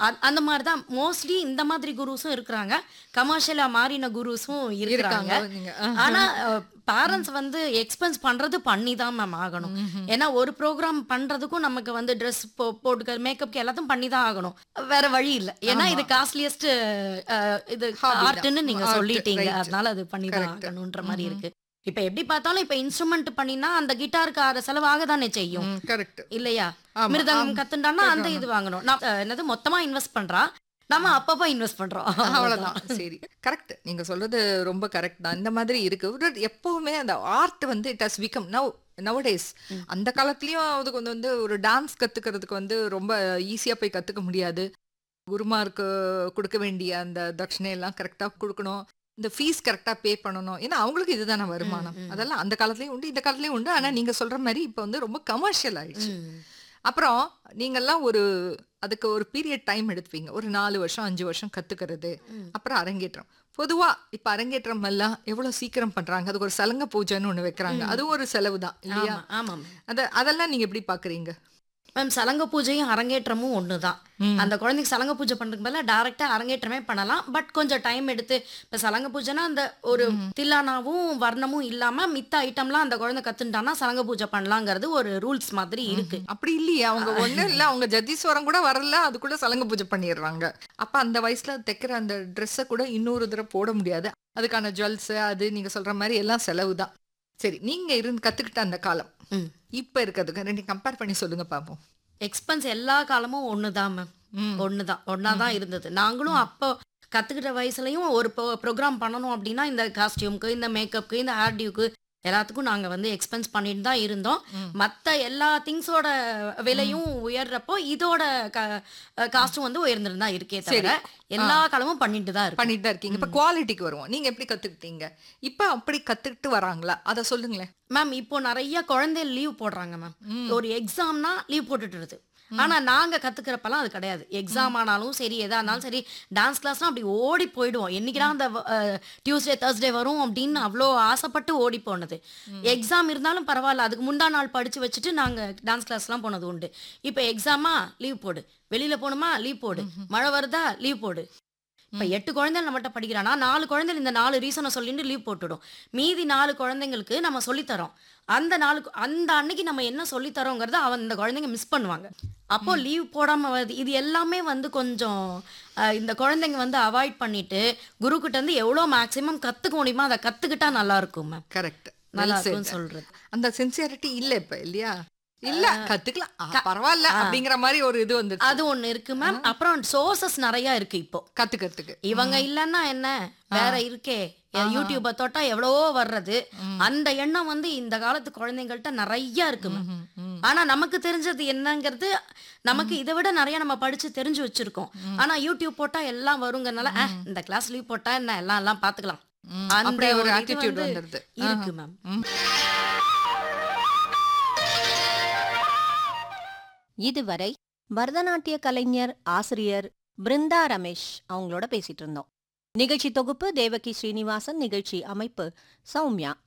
அ- அந்த மாதிரி தான் மோஸ்ட்லி இந்த மாதிரி குருஸும் இருக்கிறாங்க கமர்ஷியலா மாறின குருஸும் இருக்கிறாங்க இருக்காங்க நீங்க ஆ. ஆனா பேரண்ட்ஸ் வந்து எக்ஸ்பென்ஸ் பண்றது பண்ணி தான் மேம் ஆகணும் ஏன்னா ஒரு ப்ரோக்ராம் பண்றதுக்கும் நமக்கு வந்து ட்ரெஸ் போட்டுக்க மேக்கப்க்கு எல்லாத்தையும் பண்ணி தான் ஆகணும் வேற வழி இல்ல ஏன்னா இது காஸ்ட்லியஸ்ட் இது Hobby தான். ஆர்ட்னு நீங்க Art, சொல்லிட்டீங்க right. அதனால அது பண்ணி தான் Correct. ஆகணும்ன்ற மாதிரி இருக்கு இப்ப எப்படி பார்த்தாலும் இப்ப இன்ஸ்ட்ருமெண்ட் பண்ணினா அந்த கிட்டாருக்கு ஆற செலவாக தானே செய்யும் ம், கரெக்ட் இல்லையா ஆமா, மிருதங்கம் ஆமா. கத்துண்டான்னா அந்த இது வாங்கணும் நான் அஹ், என்னது மொத்தமா இன்வெஸ்ட் பண்றா நம்ம அப்பப்போ இன்வெஸ்ட் பண்றோம் அவ்வளவுதான் சரி கரெக்ட் நீங்க சொல்றது ரொம்ப கரெக்ட் தான் இந்த மாதிரி இருக்கு ஒரு எப்பவுமே அந்த ஆர்ட் வந்து it has become now nowadays அந்த காலத்துலயும் அதுக்கு வந்து வந்து ஒரு டான்ஸ் கத்துக்கிறதுக்கு வந்து ரொம்ப ஈஸியா போய் கத்துக்க முடியாது குருமாருக்கு கொடுக்க வேண்டிய அந்த தட்சணை எல்லாம் கரெக்டா கொடுக்கணும் இந்த ஃபீஸ் கரெக்டா பே பண்ணணும் ஏன்னா அவங்களுக்கு இதுதானே வருமானம் ம், ம். அதெல்லாம் அந்த காலத்துலயும் உண்டு இந்த காலத்துலயும் உண்டு ஆனா நீங்க சொல்ற மாதிரி இப்ப வந்து ரொம்ப கமர்ஷியல் ஆயிடுச்சு ம். அப்புறம் நீங்கெல்லாம் ஒரு அதுக்கு ஒரு பீரியட் டைம் எடுத்துப்பீங்க ஒரு நாலு வருஷம் அஞ்சு வருஷம் கத்துக்கிறது ம். அப்புறம் அரங்கேற்றம் பொதுவா இப்ப அரங்கேற்றம் எல்லாம் எவ்வளவு சீக்கிரம் பண்றாங்க அதுக்கு ஒரு சலங்க பூஜைன்னு ஒண்ணு வைக்கிறாங்க அதுவும் ஒரு செலவு தான் இல்லையா ஆமா ஆமா அத அதெல்லாம் நீங்க எப்படி பாக்குறீங்க மேம் சலங்க பூஜையும் அரங்கேற்றமும் ஒண்ணுதான் ம். அந்த குழந்தைக்கு சலங்க பூஜை பண்றதுக்கு பதிலா டைரக்டா அரங்கேற்றமே பண்ணலாம் பட் கொஞ்சம் டைம் எடுத்து இப்ப சலங்க பூஜைனா அந்த ஒரு தில்லானாவும் வர்ணமும் இல்லாம மித்த ஐட்டம்லாம் அந்த குழந்தை கத்துட்டானா சலங்க பூஜை பண்ணலாங்கிறது ஒரு ரூல்ஸ் மாதிரி இருக்கு அப்படி இல்லையே அவங்க ஒண்ணும் இல்ல அவங்க ஜதீஸ்வரம் கூட வரல அதுக்குள்ள சலங்க பூஜை பண்ணிடுறாங்க அப்ப அந்த வயசுல தைக்கிற அந்த ட்ரெஸ்ஸை கூட இன்னொரு தடவை போட முடியாது அதுக்கான ஜுவல்ஸ் அது நீங்க சொல்ற மாதிரி எல்லாம் செலவு தான் சரி நீங்க இருந்து கத்துக்கிட்ட அந்த காலம் ம். இப்ப இருக்கிறதுக்கு ரெண்டு கம்பேர் பண்ணி சொல்லுங்க பாப்போம் எக்ஸ்பென்ஸ் எல்லா காலமும் ஒண்ணுதான் மேம் ம். ஒண்ணுதான் ஒன்னாதான் இருந்தது நாங்களும் அப்போ கத்துக்கிட்ட வயசுலயும் ஒரு ப்ரோக்ராம் பண்ணணும் அப்படின்னா இந்த காஸ்டியூம்க்கு இந்த மேக்கப்க்கு இந்த ஹேர் டியூக்கு எல்லாத்துக்கும் நாங்க வந்து எக்ஸ்பென்ஸ் பண்ணிட்டு தான் இருந்தோம் ம். மத்த எல்லா திங்ஸோட விலையும் உயர்றப்போ இதோட காஸ்டும் வந்து உயர்ந்திருந்தா இருக்கே தவிர எல்லா காலமும் பண்ணிட்டு தான் இருக்கும் பண்ணிட்டு தான் இருக்கீங்க இப்ப குவாலிட்டிக்கு வருவோம் நீங்க எப்படி கத்துக்கிட்டீங்க இப்ப அப்படி கத்துக்கிட்டு வராங்களா அத சொல்லுங்களேன் மேம் இப்போ நிறைய குழந்தை லீவ் போடுறாங்க மேம் ம். ஒரு எக்ஸாம்னா லீவ் போட்டுட்டுருது ஆனா நாங்க கத்துக்கிறப்பெல்லாம் அது கிடையாது எக்ஸாம் ஆனாலும் சரி எதா இருந்தாலும் சரி டான்ஸ் கிளாஸ்லாம் அப்படி ஓடி போயிடுவோம் என்னைக்குடா அந்த டியூஸ்டே தேர்ஸ்டே வரும் அப்படின்னு அவ்வளோ ஆசைப்பட்டு ஓடி போனது எக்ஸாம் இருந்தாலும் பரவாயில்ல அதுக்கு முந்தா நாள் படிச்சு வச்சுட்டு நாங்க டான்ஸ் கிளாஸ்லாம் போனது உண்டு இப்போ எக்ஸாமா லீவ் போடு வெளியில போகணுமா லீவ் போடு மழை வருதா லீவ் போடு இப்ப எட்டு குழந்தைகள் நம்மகிட்ட படிக்கிறானா நாலு குழந்தைகள் இந்த நாலு ரீசனை சொல்லிட்டு லீவ் போட்டுடும் மீதி நாலு குழந்தைங்களுக்கு நம்ம சொல்லித்தரோம் அந்த நாலு கு- அந்த அன்னைக்கு நம்ம என்ன சொல்லித்தரோங்கிறத அவன் இந்த குழந்தைங்க மிஸ் பண்ணுவாங்க அப்போ லீவ் போடாம வருது இது எல்லாமே வந்து கொஞ்சம் அஹ், இந்த குழந்தைங்க வந்து அவாய்ட் பண்ணிட்டு குரு கிட்ட இருந்து எவ்வளோ மேக்ஸிமம் கத்துக்க முடியுமோ அதை கத்துக்கிட்டா நல்லா இருக்கும் மேம் கரெக்ட் நல்லா இருக்கும்னு சொல்றது அந்த சின்சியாரிட்டி இல்ல இப்ப இல்லையா இல்ல கத்துக்கலாம் ஆ, பரவாயில்ல அப்படிங்கிற மாதிரி ஒரு இது வந்து அது ஒண்ணு இருக்கு மேம் அப்புறம் சோர்சஸ் நிறைய இருக்கு இப்போ கத்துக்கிறதுக்கு இவங்க இல்லைன்னா என்ன வேற இருக்கே யூடியூப தொட்டா எவ்வளவோ வர்றது அந்த எண்ணம் வந்து இந்த காலத்து குழந்தைங்கள்ட்ட நிறைய இருக்கு மேம். ம், ம். ஆனா நமக்கு தெரிஞ்சது என்னங்கிறது நமக்கு இதை விட நிறைய நம்ம படிச்சு தெரிஞ்சு வச்சிருக்கோம் ஆனா யூடியூப் போட்டா எல்லாம் வருங்கனால "அஹ், இந்த கிளாஸ் லீவ் போட்டா என்ன எல்லாம் எல்லாம் பாத்துக்கலாம் ம், அந்த அப்படி ஒரு ஒரு இது ஆட்டிடியூட் வந்து வந்துருது இருக்கு மேம் இதுவரை பரதநாட்டிய கலைஞர் ஆசிரியர் பிருந்தா ரமேஷ் அவங்களோட பேசிட்டு இருந்தோம் நிகழ்ச்சி தொகுப்பு தேவகி ஸ்ரீனிவாசன் நிகழ்ச்சி அமைப்பு சௌமியா